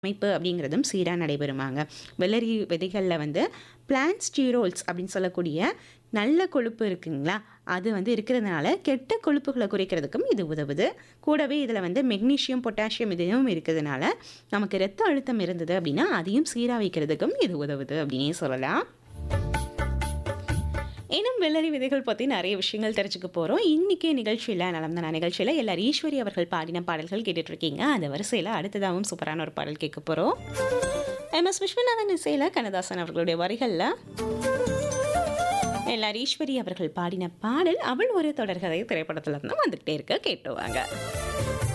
அமைப்பு அப்படிங்கிறதும் சீராக நடைபெறுமாங்க வெள்ளரி விதைகளில் வந்து பிளான்ஸ்டீரோல்ஸ் அப்படின்னு சொல்லக்கூடிய நல்ல கொழுப்பு இருக்குங்களா அது வந்து இருக்கிறதுனால கெட்ட கொழுப்புகளை குறைக்கிறதுக்கும் இது உதவுது கூடவே இதில் வந்து மெக்னீஷியம் பொட்டாசியம் இதையும் இருக்கிறதுனால நமக்கு ரத்த அழுத்தம் இருந்தது அப்படின்னா அதையும் சீராக வைக்கிறதுக்கும் இது உதவுது அப்படின்னே சொல்லலாம் இன்னும் வெள்ளரி விதைகள் பற்றி நிறைய விஷயங்கள் தெரிஞ்சுக்க போகிறோம் இன்றைக்கி நிகழ்ச்சியில் நலம்தான நிகழ்ச்சியில் எல்லாரும் ஈஸ்வரி அவர்கள் பாடின பாடல்கள் கேட்டுட்டு இருக்கீங்க அந்த வரிசையில் அடுத்ததாகவும் சூப்பரான ஒரு பாடல் கேட்க போகிறோம் எம் எஸ் விஸ்வநாதன் இசையில் கண்ணதாசன் அவர்களுடைய வரிகளில் எல்லாரும் ஈஸ்வரி அவர்கள் பாடின பாடல் அவள் ஒரு தொடர்கதை திரைப்படத்தில் இருந்து வந்துகிட்டே இருக்க கேட்டுவாங்க